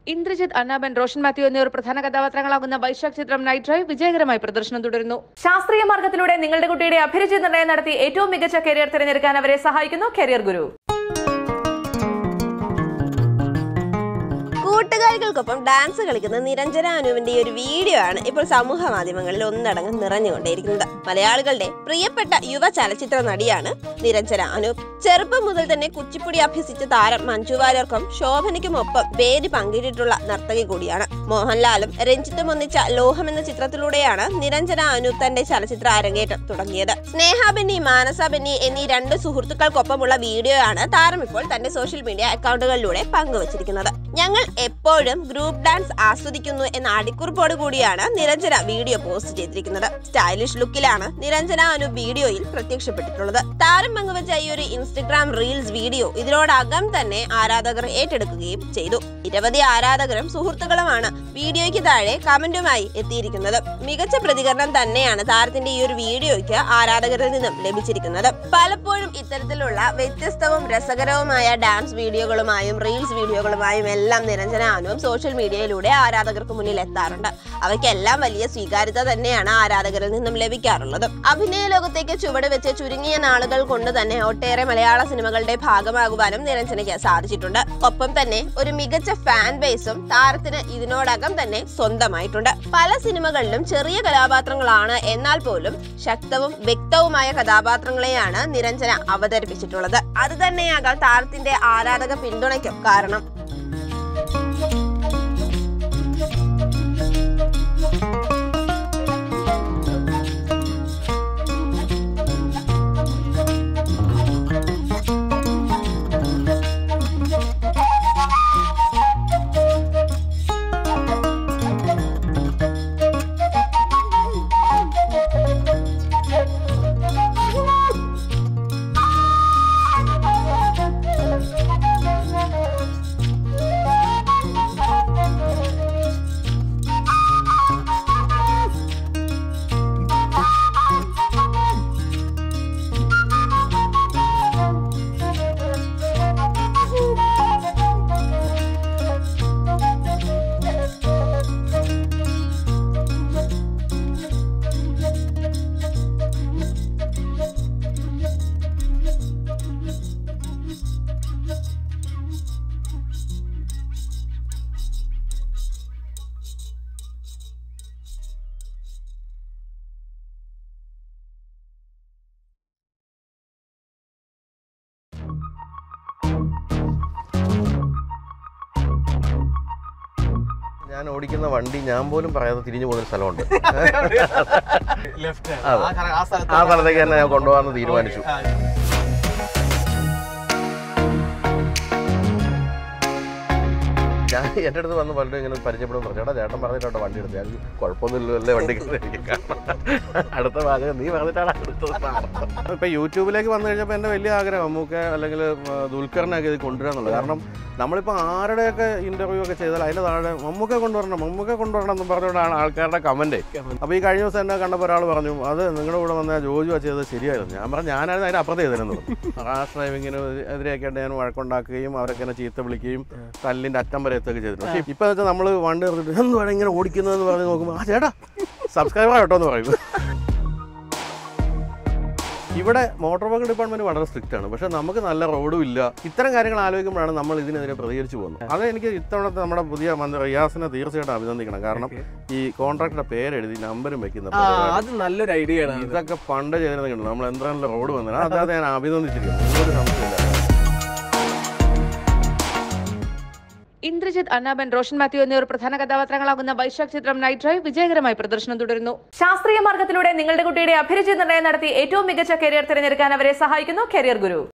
ഇന്ദ്രജിത്ത് അന്നാബൻ റോഷൻ മാത്യു എന്നിവർ പ്രധാന കഥാപാത്രങ്ങളാകുന്ന വൈശാഖ് ചിത്രം നൈറ്റ് ഡ്രൈവ് വിജയകരമായി പ്രദർശനം തുടരുന്നു ശാസ്ത്രീയ മാർഗത്തിലൂടെ നിങ്ങളുടെ കുട്ടിയുടെ അഭിരുചി നിർണ്ണയം നടത്തി ഏറ്റവും മികച്ച കരിയർ തിരഞ്ഞെടുക്കാൻ അവരെ സഹായിക്കുന്നു കരിയർ ഗുരു കൂട്ടുകാരികൾക്കൊപ്പം ഡാൻസ് കളിക്കുന്ന നിരഞ്ജന അനുവിന്റെ ഈ ഒരു വീഡിയോ ആണ് ഇപ്പോൾ സമൂഹ മാധ്യമങ്ങളിൽ ഒന്നടങ്കം നിറഞ്ഞുകൊണ്ടേയിരിക്കുന്നത് മലയാളികളുടെ പ്രിയപ്പെട്ട യുവ ചലച്ചിത്ര നടിയാണ് നിരഞ്ജന അനൂപ് ചെറുപ്പം മുതൽ തന്നെ കുച്ചിപ്പുടി അഭ്യസിച്ച താരം മഞ്ജു വാര്യർക്കും ശോഭനയ്ക്കുമൊപ്പം വേദി പങ്കിട്ടിട്ടുള്ള നർത്തകി കൂടിയാണ് മോഹൻലാലും രഞ്ജിത്തും ഒന്നിച്ച ലോഹം എന്ന ചിത്രത്തിലൂടെയാണ് നിരഞ്ജന അനൂപ് തന്റെ ചലച്ചിത്ര അരങ്ങേറ്റം തുടങ്ങിയത് സ്നേഹ ബെന്നി മാനസ ബെന്നി എന്നീ രണ്ട് സുഹൃത്തുക്കൾക്കൊപ്പമുള്ള വീഡിയോയാണ് താരം ഇപ്പോൾ തന്റെ സോഷ്യൽ മീഡിയ അക്കൗണ്ടുകളിലൂടെ പങ്കുവച്ചിരിക്കുന്നത് ഞങ്ങൾ എപ്പോഴും ഗ്രൂപ്പ് ഡാൻസ് ആസ്വദിക്കുന്നു എന്ന അടിക്കുറിപ്പോട് കൂടിയാണ് നിരഞ്ജന വീഡിയോ പോസ്റ്റ് ചെയ്തിരിക്കുന്നത് സ്റ്റൈലിഷ് ലുക്കിലാണ് നിരഞ്ജന അനു വീഡിയോയിൽ പ്രത്യക്ഷപ്പെട്ടിട്ടുള്ളത് താരം പങ്കുവച്ച ഈ ഒരു ഇൻസ്റ്റഗ്രാം റീൽസ് വീഡിയോ ഇതിനോടകം തന്നെ ആരാധകർ ഏറ്റെടുക്കുകയും ചെയ്തു നിരവധി ആരാധകരും സുഹൃത്തുക്കളുമാണ് വീഡിയോയ്ക്ക് താഴെ കമന്റുമായി എത്തിയിരിക്കുന്നത് മികച്ച പ്രതികരണം തന്നെയാണ് താരത്തിന്റെ ഈ ഒരു വീഡിയോയ്ക്ക് ആരാധകരിൽ നിന്നും ലഭിച്ചിരിക്കുന്നത് പലപ്പോഴും ഇത്തരത്തിലുള്ള വ്യത്യസ്തവും രസകരവുമായ ഡാൻസ് വീഡിയോകളുമായും റീൽസ് വീഡിയോകളുമായും എല്ലാം നിരഞ്ജന അനുവും സോഷ്യൽ മീഡിയയിലൂടെ ആരാധകർക്ക് മുന്നിൽ എത്താറുണ്ട് അവയ്ക്കെല്ലാം വലിയ സ്വീകാര്യത തന്നെയാണ് ആരാധകരിൽ നിന്നും ലഭിക്കാറുള്ളത് അഭിനയ ലോകത്തേക്ക് ചുവട് വെച്ച് ചുരുങ്ങിയ നാളുകൾ കൊണ്ട് തന്നെ ഒട്ടേറെ മലയാള സിനിമകളുടെ ഭാഗമാകുവാനും നിരഞ്ജനയ്ക്ക് സാധിച്ചിട്ടുണ്ട് ഒപ്പം തന്നെ ഒരു മികച്ച ഫാൻ ബേസും താരത്തിന് ഇതിനോടകം തന്നെ സ്വന്തമായിട്ടുണ്ട് പല സിനിമകളിലും ചെറിയ കഥാപാത്രങ്ങളാണ് എന്നാൽ പോലും ശക്തവും വ്യക്തവുമായ കഥാപാത്രങ്ങളെയാണ് നിരഞ്ജന അവതരിപ്പിച്ചിട്ടുള്ളത് അത് തന്നെയാകാം താരത്തിന്റെ ആരാധക പിന്തുണയ്ക്കും കാരണം ഞാൻ ഓടിക്കുന്ന വണ്ടി ഞാൻ പോലും പറയാതെ തിരിഞ്ഞു പോകുന്ന സ്ഥലമുണ്ട് ലെഫ്റ്റ് അതെ. ആ സ്ഥലത്തേക്ക് തന്നെ ഞാൻ കൊണ്ടുപോകാമെന്ന് തീരുമാനിച്ചു ഞാൻ എൻ്റെ അടുത്ത് വന്ന് പലരും ഇങ്ങനെ പരിചയപ്പെടുമ്പോൾ പറഞ്ഞു ചേട്ടാ ചേട്ടൻ പറഞ്ഞിട്ടോ വണ്ടി എടുത്ത് ഞാൻ കുഴപ്പമൊന്നുമില്ലല്ലോ അല്ലേ വണ്ടി എനിക്ക് കാണാം. അടുത്ത പാചകം നീ പറഞ്ഞിട്ടാണ് അടുത്തത് ഇപ്പം യൂട്യൂബിലേക്ക് വന്നു കഴിഞ്ഞപ്പോൾ എൻ്റെ വലിയ ആഗ്രഹം മമ്മൂക്ക അല്ലെങ്കിൽ ആ, ദുൽഖറിനെയൊക്കെ ഇത് കൊണ്ടുവരാന്നുള്ളത് കാരണം നമ്മളിപ്പോൾ ആരുടെയൊക്കെ ഇൻ്റർവ്യൂ ഒക്കെ ചെയ്താൽ അതിൻ്റെ താഴെ മമ്മൂക്ക കൊണ്ടുവരണം മമ്മൂക്ക കൊണ്ടുവരണം എന്ന് പറഞ്ഞുകൊണ്ടാണ് ആൾക്കാരുടെ കമൻറ്റ് അപ്പോൾ ഈ കഴിഞ്ഞ ദിവസം എന്നെ കണ്ടപ്പോൾ ഒരാൾ പറഞ്ഞു അത് നിങ്ങളുടെ കൂടെ വന്ന ജോജു ചെയ്തത് ശരിയായിരുന്നു ഞാൻ പറഞ്ഞു ഞാനായിരുന്നു അതിന് അപ്പുറത്ത് ചെയ്തിരുന്നത് റാഷ് ഡ്രൈവിങ്ങിന് എതിരെയൊക്കെ ആയിട്ട് ഞാൻ വഴക്കുണ്ടാക്കുകയും അവരൊക്കെ എന്നെ ചീത്ത വിളിക്കുകയും തല്ലിൻ്റെ അറ്റം വരെ എത്തുകയൊക്കെ ചെയ്തിട്ടുണ്ട് പക്ഷേ ഇപ്പോൾ വെച്ചാൽ നമ്മൾ വണ്ടി നിർത്തിയിട്ട് എന്തുവാണ് ഇങ്ങനെ ഓടിക്കുന്നതെന്ന് പറഞ്ഞ് നോക്കുമ്പോൾ ആ ചേട്ടാ സബ്സ്ക്രൈബർ കേട്ടോ എന്ന് പറയും ഇവിടെ മോട്ടോർ വാഹന ഡിപ്പാർട്ട്മെന്റ് വളരെ സ്ട്രിക്റ്റ് ആണ് പക്ഷേ നമുക്ക് നല്ല റോഡും ഇല്ല ഇത്തരം കാര്യങ്ങൾ ആലോചിക്കുമ്പോഴാണ് നമ്മൾ ഇതിനെതിരെ പ്രതികരിച്ചു പോകുന്നത് അത് എനിക്ക് ഇത്തവണത്തെ നമ്മുടെ പുതിയ മന്ത്രി റിയാസിനെ തീർച്ചയായിട്ടും അഭിനന്ദിക്കണം കാരണം ഈ കോൺട്രാക്ടറുടെ പേരെഴുതി നമ്പരും വെക്കുന്ന ആ പരിപാടി. അത് നല്ലൊരു ഐഡിയ ആണ് ഇതൊക്കെ പണ്ട് ചെയ്തിരുന്നുണ്ട് നമ്മൾ എന്തായാലും റോഡ് വന്നത് അതായത് ഞാൻ അഭിനന്ദിച്ചിരിക്കുന്നു ഒരു സംശയമില്ല ഇന്ദ്രജിത്ത് അന്നാബൻ റോഷൻ മാത്യു എന്നിവർ പ്രധാന കഥാപാത്രങ്ങളാകുന്ന വൈശാഖ് ചിത്രം നൈറ്റ് ഡ്രൈവ് വിജയകരമായി പ്രദർശനം തുടരുന്നു ശാസ്ത്രീയ മാർഗത്തിലൂടെ നിങ്ങളുടെ കുട്ടിയുടെ അഭിരുചി നിർണ്ണയം നടത്തി ഏറ്റവും മികച്ച കരിയർ തിരഞ്ഞെടുക്കാൻ അവരെ സഹായിക്കുന്നു കരിയർ ഗുരു